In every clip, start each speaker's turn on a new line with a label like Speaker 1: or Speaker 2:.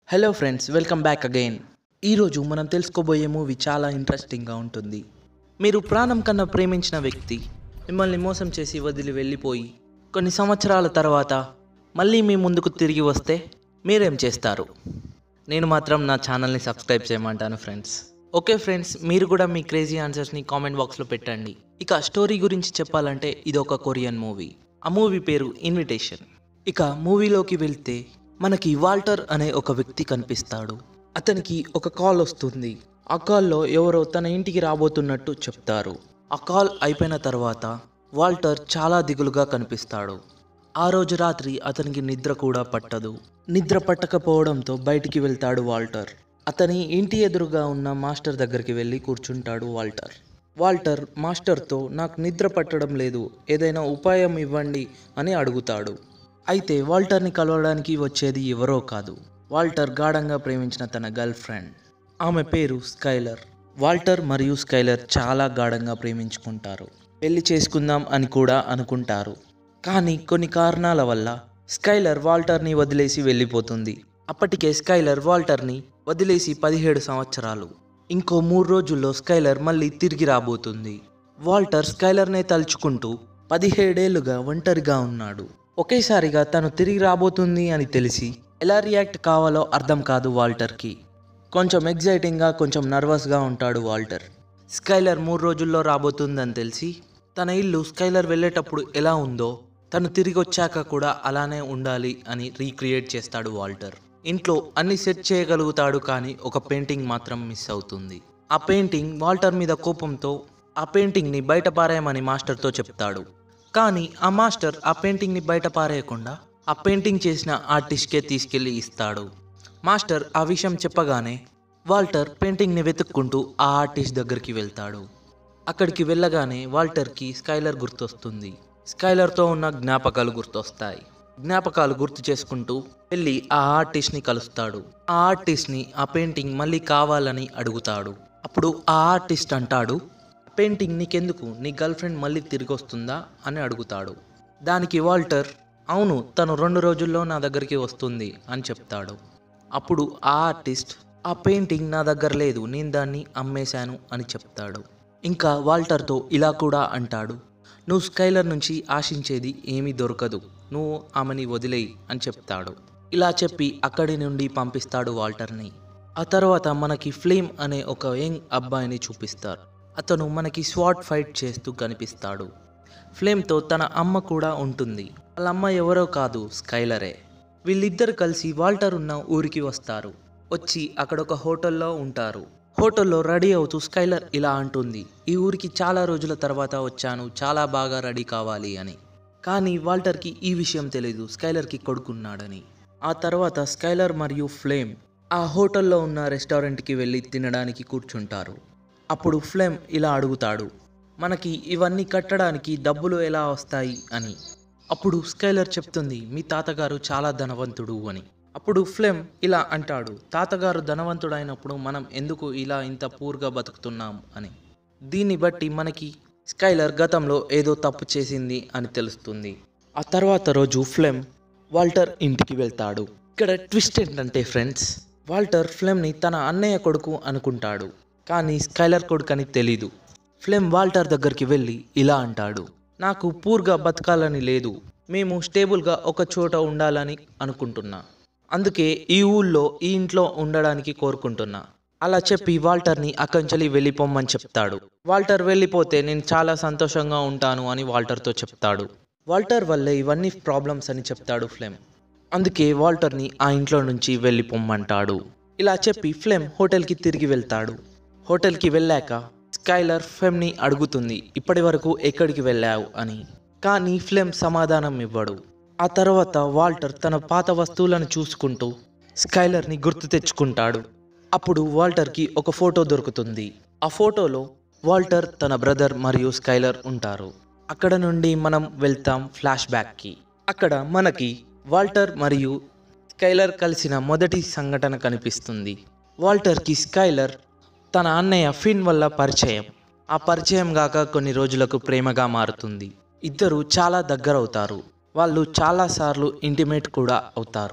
Speaker 1: hello friends welcome back again ఈరోజు మనం తెలుసుకోబోయే మూవీ చాలా ఇంట్రెస్టింగ్గా ఉంటుంది మీరు ప్రాణం కన్నా ప్రేమించిన వ్యక్తి మిమ్మల్ని మోసం చేసి వదిలి వెళ్ళిపోయి కొన్ని సంవత్సరాల తర్వాత మళ్ళీ మీ ముందుకు తిరిగి వస్తే మీరేం చేస్తారు నేను మాత్రం నా ఛానల్ని సబ్స్క్రైబ్ చేయమంటాను ఫ్రెండ్స్ ఓకే ఫ్రెండ్స్ మీరు కూడా మీ క్రేజీ ఆన్సర్స్ని కామెంట్ బాక్స్లో పెట్టండి ఇక స్టోరీ గురించి చెప్పాలంటే ఇది ఒక కొరియన్ మూవీ ఆ మూవీ పేరు ఇన్విటేషన్ ఇక మూవీలోకి వెళ్తే మనకి వాల్టర్ అనే ఒక వ్యక్తి కనిపిస్తాడు అతనికి ఒక కాల్ వస్తుంది ఆ కాల్లో ఎవరో తన ఇంటికి రాబోతున్నట్టు చెప్తారు ఆ కాల్ అయిపోయిన తర్వాత వాల్టర్ చాలా దిగులుగా కనిపిస్తాడు ఆ రోజు రాత్రి అతనికి నిద్ర కూడా పట్టదు నిద్ర పట్టకపోవడంతో బయటికి వెళ్తాడు వాల్టర్ అతని ఇంటి ఎదురుగా ఉన్న మాస్టర్ దగ్గరికి వెళ్ళి కూర్చుంటాడు వాల్టర్ వాల్టర్ మాస్టర్తో నాకు నిద్ర పట్టడం లేదు ఏదైనా ఉపాయం ఇవ్వండి అని అడుగుతాడు అయితే వాల్టర్ని కలవడానికి వచ్చేది ఎవరో కాదు వాల్టర్ గాఢంగా ప్రేమించిన తన గర్ల్ ఫ్రెండ్ ఆమె పేరు స్కైలర్ వాల్టర్ మరియు స్కైలర్ చాలా గాఢంగా ప్రేమించుకుంటారు పెళ్లి చేసుకుందాం అని కూడా అనుకుంటారు కానీ కొన్ని కారణాల వల్ల స్కైలర్ వాల్టర్ని వదిలేసి వెళ్ళిపోతుంది అప్పటికే స్కైలర్ వాల్టర్ని వదిలేసి పదిహేడు సంవత్సరాలు ఇంకో మూడు రోజుల్లో స్కైలర్ మళ్ళీ తిరిగి రాబోతుంది వాల్టర్ స్కైలర్నే తలుచుకుంటూ పదిహేడేళ్లుగా ఒంటరిగా ఉన్నాడు ఒకేసారిగా తను తిరిగి రాబోతుంది అని తెలిసి ఎలా రియాక్ట్ కావాలో అర్థం కాదు వాల్టర్కి కొంచెం ఎగ్జైటింగ్గా కొంచెం నర్వస్గా ఉంటాడు వాల్టర్ స్కైలర్ మూడు రోజుల్లో రాబోతుందని తెలిసి తన ఇల్లు స్కైలర్ వెళ్ళేటప్పుడు ఎలా ఉందో తను తిరిగి వచ్చాక కూడా అలానే ఉండాలి అని రీక్రియేట్ చేస్తాడు వాల్టర్ ఇంట్లో అన్ని సెట్ చేయగలుగుతాడు కానీ ఒక పెయింటింగ్ మాత్రం మిస్ అవుతుంది ఆ పెయింటింగ్ వాల్టర్ మీద కోపంతో ఆ పెయింటింగ్ని బయట పారేయమని మాస్టర్తో చెప్తాడు కానీ ఆ మాస్టర్ ఆ పెయింటింగ్ని బయట పారేయకుండా ఆ పెయింటింగ్ చేసిన ఆర్టిస్ట్కే తీసుకెళ్ళి ఇస్తాడు మాస్టర్ ఆ విషయం చెప్పగానే వాల్టర్ పెయింటింగ్ని వెతుక్కుంటూ ఆ ఆర్టిస్ట్ దగ్గరికి వెళ్తాడు అక్కడికి వెళ్ళగానే వాల్టర్కి స్కైలర్ గుర్తొస్తుంది స్కైలర్తో ఉన్న జ్ఞాపకాలు గుర్తొస్తాయి జ్ఞాపకాలు గుర్తు చేసుకుంటూ వెళ్ళి ఆ ఆర్టిస్ట్ని కలుస్తాడు ఆ ఆర్టిస్ట్ని ఆ పెయింటింగ్ మళ్ళీ కావాలని అడుగుతాడు అప్పుడు ఆ ఆర్టిస్ట్ అంటాడు పెయింటింగ్ నీకెందుకు నీ గర్ల్ ఫ్రెండ్ మళ్ళీ తిరిగి వస్తుందా అని అడుగుతాడు దానికి వాల్టర్ అవును తను రెండు రోజుల్లో నా దగ్గరికి వస్తుంది అని చెప్తాడు అప్పుడు ఆ ఆర్టిస్ట్ ఆ పెయింటింగ్ నా దగ్గర లేదు నేను దాన్ని అమ్మేశాను అని చెప్తాడు ఇంకా వాల్టర్తో ఇలా కూడా అంటాడు నువ్వు స్కైలర్ నుంచి ఆశించేది ఏమీ దొరకదు నువ్వు ఆమెని వదిలేయి అని చెప్తాడు ఇలా చెప్పి అక్కడి నుండి పంపిస్తాడు వాల్టర్ని ఆ తర్వాత మనకి ఫ్లేమ్ అనే ఒక యంగ్ అబ్బాయిని చూపిస్తారు అతను మనకి స్వాట్ ఫైట్ చేస్తూ కనిపిస్తాడు ఫ్లేమ్తో తన అమ్మ కూడా ఉంటుంది వాళ్ళ అమ్మ ఎవరో కాదు స్కైలరే వీళ్ళిద్దరు కలిసి వాల్టర్ ఉన్న ఊరికి వస్తారు వచ్చి అక్కడ ఒక హోటల్లో ఉంటారు హోటల్లో రెడీ అవుతూ స్కైలర్ ఇలా అంటుంది ఈ ఊరికి చాలా రోజుల తర్వాత వచ్చాను చాలా బాగా రెడీ కావాలి అని కానీ వాల్టర్కి ఈ విషయం తెలీదు స్కైలర్కి కొడుకున్నాడని ఆ తర్వాత స్కైలర్ మరియు ఫ్లేమ్ ఆ హోటల్లో ఉన్న రెస్టారెంట్కి వెళ్ళి తినడానికి కూర్చుంటారు అప్పుడు ఫ్లేమ్ ఇలా అడుగుతాడు మనకి ఇవన్నీ కట్టడానికి డబ్బులు ఎలా వస్తాయి అని అప్పుడు స్కైలర్ చెప్తుంది మీ తాతగారు చాలా ధనవంతుడు అని అప్పుడు ఫ్లేమ్ ఇలా అంటాడు తాతగారు ధనవంతుడైనప్పుడు మనం ఎందుకు ఇలా ఇంత పూర్గా బతుకుతున్నాం అని దీన్ని బట్టి మనకి స్కైలర్ గతంలో ఏదో తప్పు చేసింది అని తెలుస్తుంది ఆ తర్వాత రోజు ఫ్లేమ్ వాల్టర్ ఇంటికి వెళ్తాడు ఇక్కడ ట్విస్ట్ ఏంటంటే ఫ్రెండ్స్ వాల్టర్ ఫ్లేమ్ని తన అన్నయ్య కొడుకు అనుకుంటాడు కానీ స్కైలర్ కొడుకు అని తెలీదు ఫ్లేమ్ వాల్టర్ దగ్గరికి వెళ్ళి ఇలా అంటాడు నాకు పూర్గా బతకాలని లేదు మేము స్టేబుల్గా ఒక చోట ఉండాలని అనుకుంటున్నా అందుకే ఈ ఊళ్ళో ఈ ఇంట్లో ఉండడానికి కోరుకుంటున్నా అలా చెప్పి వాల్టర్ని అక్కంచలి వెళ్ళిపోమ్మని చెప్తాడు వాల్టర్ వెళ్ళిపోతే నేను చాలా సంతోషంగా ఉంటాను అని వాల్టర్తో చెప్తాడు వాల్టర్ వల్లే ఇవన్నీ ప్రాబ్లమ్స్ అని చెప్తాడు ఫ్లేమ్ అందుకే వాల్టర్ని ఆ ఇంట్లో నుంచి వెళ్ళిపోమ్మంటాడు ఇలా చెప్పి ఫ్లేమ్ హోటల్కి తిరిగి వెళ్తాడు హోటల్కి వెళ్ళాక స్కైలర్ ఫ్లెమ్ని అడుగుతుంది ఇప్పటి వరకు ఎక్కడికి వెళ్ళావు అని కానీ ఫ్లెమ్ సమాధానం ఇవ్వడు ఆ తర్వాత వాల్టర్ తన పాత వస్తువులను చూసుకుంటూ స్కైలర్ని గుర్తు తెచ్చుకుంటాడు అప్పుడు వాల్టర్కి ఒక ఫోటో దొరుకుతుంది ఆ ఫోటోలో వాల్టర్ తన బ్రదర్ మరియు స్కైలర్ ఉంటారు అక్కడ నుండి మనం వెళ్తాం ఫ్లాష్ బ్యాక్కి అక్కడ మనకి వాల్టర్ మరియు స్కైలర్ కలిసిన మొదటి సంఘటన కనిపిస్తుంది వాల్టర్కి స్కైలర్ తన అన్నయ్య ఫిన్ వల్ల పరిచయం ఆ పరిచయం గాక కొన్ని రోజులకు ప్రేమగా మారుతుంది ఇద్దరు చాలా దగ్గరవుతారు వాళ్ళు చాలాసార్లు ఇంటిమేట్ కూడా అవుతారు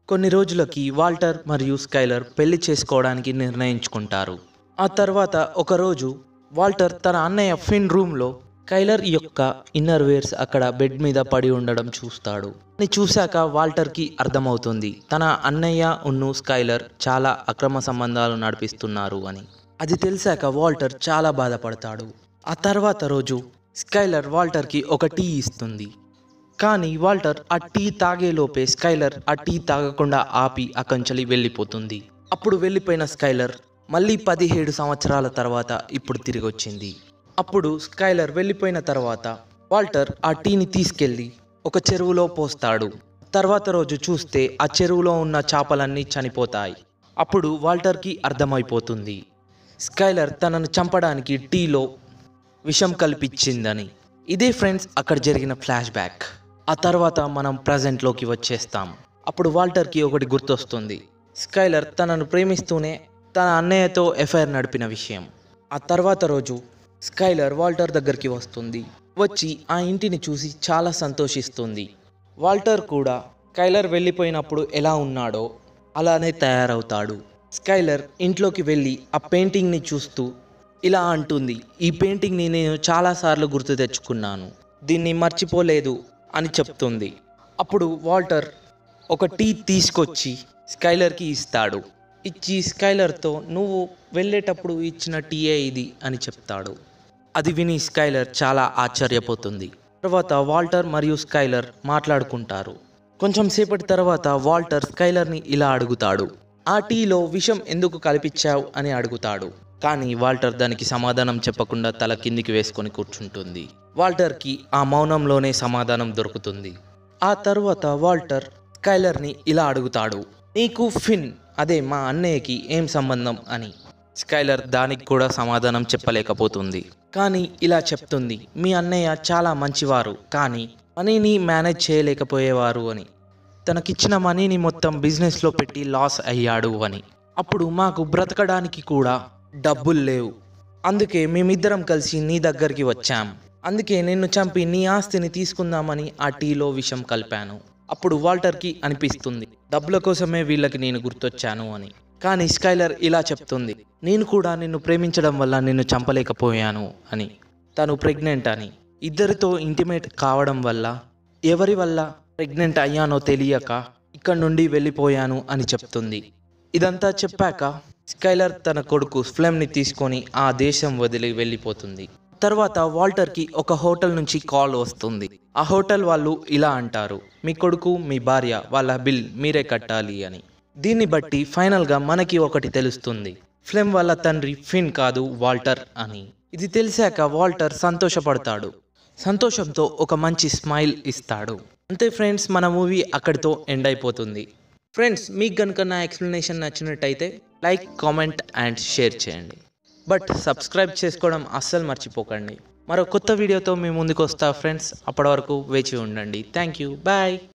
Speaker 1: కొన్ని రోజులకి వాల్టర్ మరియు స్కైలర్ పెళ్లి చేసుకోవడానికి నిర్ణయించుకుంటారు ఆ తర్వాత ఒకరోజు వాల్టర్ తన అన్నయ్య ఫిన్ రూమ్లో కైలర్ యొక్క ఇన్నర్ వేర్స్ అక్కడ బెడ్ మీద పడి ఉండడం చూస్తాడు అని చూశాక వాల్టర్కి అర్థమవుతుంది తన అన్నయ్య ఉన్ను స్కైలర్ చాలా అక్రమ సంబంధాలు నడిపిస్తున్నారు అని అది తెలిసాక వాల్టర్ చాలా బాధపడతాడు ఆ తర్వాత రోజు స్కైలర్ వాల్టర్కి ఒక టీ ఇస్తుంది కానీ వాల్టర్ ఆ టీ తాగేలోపే స్కైలర్ ఆ టీ తాగకుండా ఆపి అకంచలి వెళ్ళిపోతుంది అప్పుడు వెళ్ళిపోయిన స్కైలర్ మళ్ళీ పదిహేడు సంవత్సరాల తర్వాత ఇప్పుడు తిరిగి వచ్చింది అప్పుడు స్కైలర్ వెళ్ళిపోయిన తర్వాత వాల్టర్ ఆ టీని తీసుకెళ్ళి ఒక చెరువులో పోస్తాడు తర్వాత రోజు చూస్తే ఆ చెరువులో ఉన్న చేపలన్నీ చనిపోతాయి అప్పుడు వాల్టర్కి అర్థమైపోతుంది స్కైలర్ తనను చంపడానికి టీలో విషం కల్పించిందని ఇదే ఫ్రెండ్స్ అక్కడ జరిగిన ఫ్లాష్ బ్యాక్ ఆ తర్వాత మనం ప్రజెంట్లోకి వచ్చేస్తాం అప్పుడు వాల్టర్కి ఒకటి గుర్తొస్తుంది స్కైలర్ తనను ప్రేమిస్తూనే తన అన్నయ్యతో ఎఫ్ఐఆర్ నడిపిన విషయం ఆ తర్వాత రోజు స్కైలర్ వాల్టర్ దగ్గరికి వస్తుంది వచ్చి ఆ ఇంటిని చూసి చాలా సంతోషిస్తుంది వాల్టర్ కూడా స్కైలర్ వెళ్ళిపోయినప్పుడు ఎలా ఉన్నాడో అలానే తయారవుతాడు స్కైలర్ ఇంట్లోకి వెళ్ళి ఆ పెయింటింగ్ని చూస్తూ ఇలా అంటుంది ఈ పెయింటింగ్ని నేను చాలాసార్లు గుర్తు తెచ్చుకున్నాను దీన్ని మర్చిపోలేదు అని చెప్తుంది అప్పుడు వాల్టర్ ఒక టీ తీసుకొచ్చి స్కైలర్కి ఇస్తాడు ఇచ్చి స్కైలర్తో నువ్వు వెళ్ళేటప్పుడు ఇచ్చిన టీయే ఇది అని చెప్తాడు అది విని స్కైలర్ చాలా ఆశ్చర్యపోతుంది తర్వాత వాల్టర్ మరియు స్కైలర్ మాట్లాడుకుంటారు కొంచెం సేపటి తర్వాత వాల్టర్ స్కైలర్ని ఇలా అడుగుతాడు ఆ టీలో విషం ఎందుకు కల్పించావు అని అడుగుతాడు కానీ వాల్టర్ దానికి సమాధానం చెప్పకుండా తల కిందికి వేసుకొని కూర్చుంటుంది వాల్టర్కి ఆ మౌనంలోనే సమాధానం దొరుకుతుంది ఆ తర్వాత వాల్టర్ స్కైలర్ని ఇలా అడుగుతాడు నీకు ఫిన్ అదే మా అన్నయ్యకి ఏం సంబంధం అని స్కైలర్ దానికి కూడా సమాధానం చెప్పలేకపోతుంది కానీ ఇలా చెప్తుంది మీ అన్నయ్య చాలా మంచివారు కానీ మనీని మేనేజ్ చేయలేకపోయేవారు అని తనకిచ్చిన మనీని మొత్తం బిజినెస్లో పెట్టి లాస్ అయ్యాడు అని అప్పుడు మాకు బ్రతకడానికి కూడా డబ్బులు లేవు అందుకే మేమిద్దరం కలిసి నీ దగ్గరికి వచ్చాం అందుకే నిన్ను చంపి నీ ఆస్తిని తీసుకుందామని ఆ టీలో విషం కలిపాను అప్పుడు వాల్టర్కి అనిపిస్తుంది డబ్బుల కోసమే వీళ్ళకి నేను గుర్తొచ్చాను అని కానీ స్కైలర్ ఇలా చెప్తుంది నేను కూడా నిన్ను ప్రేమించడం వల్ల నిన్ను చంపలేకపోయాను అని తను ప్రెగ్నెంట్ అని ఇద్దరితో ఇంటిమేట్ కావడం వల్ల ఎవరి వల్ల ప్రెగ్నెంట్ అయ్యానో తెలియక ఇక్కడ నుండి వెళ్ళిపోయాను అని చెప్తుంది ఇదంతా చెప్పాక స్కైలర్ తన కొడుకు ఫ్లెమ్ని తీసుకొని ఆ దేశం వదిలి వెళ్ళిపోతుంది తర్వాత వాల్టర్కి ఒక హోటల్ నుంచి కాల్ వస్తుంది ఆ హోటల్ వాళ్ళు ఇలా అంటారు మీ కొడుకు మీ భార్య వాళ్ళ బిల్ మీరే కట్టాలి అని దీన్ని బట్టి ఫైనల్గా మనకి ఒకటి తెలుస్తుంది ఫ్లెమ్ వాళ్ళ తండ్రి ఫిన్ కాదు వాల్టర్ అని ఇది తెలిసాక వాల్టర్ సంతోషపడతాడు సంతోషంతో ఒక మంచి స్మైల్ ఇస్తాడు అంతే ఫ్రెండ్స్ మన మూవీ అక్కడితో ఎండ్ అయిపోతుంది ఫ్రెండ్స్ మీకు కనుక నా ఎక్స్ప్లెనేషన్ నచ్చినట్టయితే లైక్ కామెంట్ అండ్ షేర్ చేయండి బట్ సబ్స్క్రైబ్ చేసుకోవడం అస్సలు మర్చిపోకండి మరో కొత్త వీడియోతో మీ ముందుకు వస్తా ఫ్రెండ్స్ అప్పటి వరకు వేచి ఉండండి థ్యాంక్ యూ బాయ్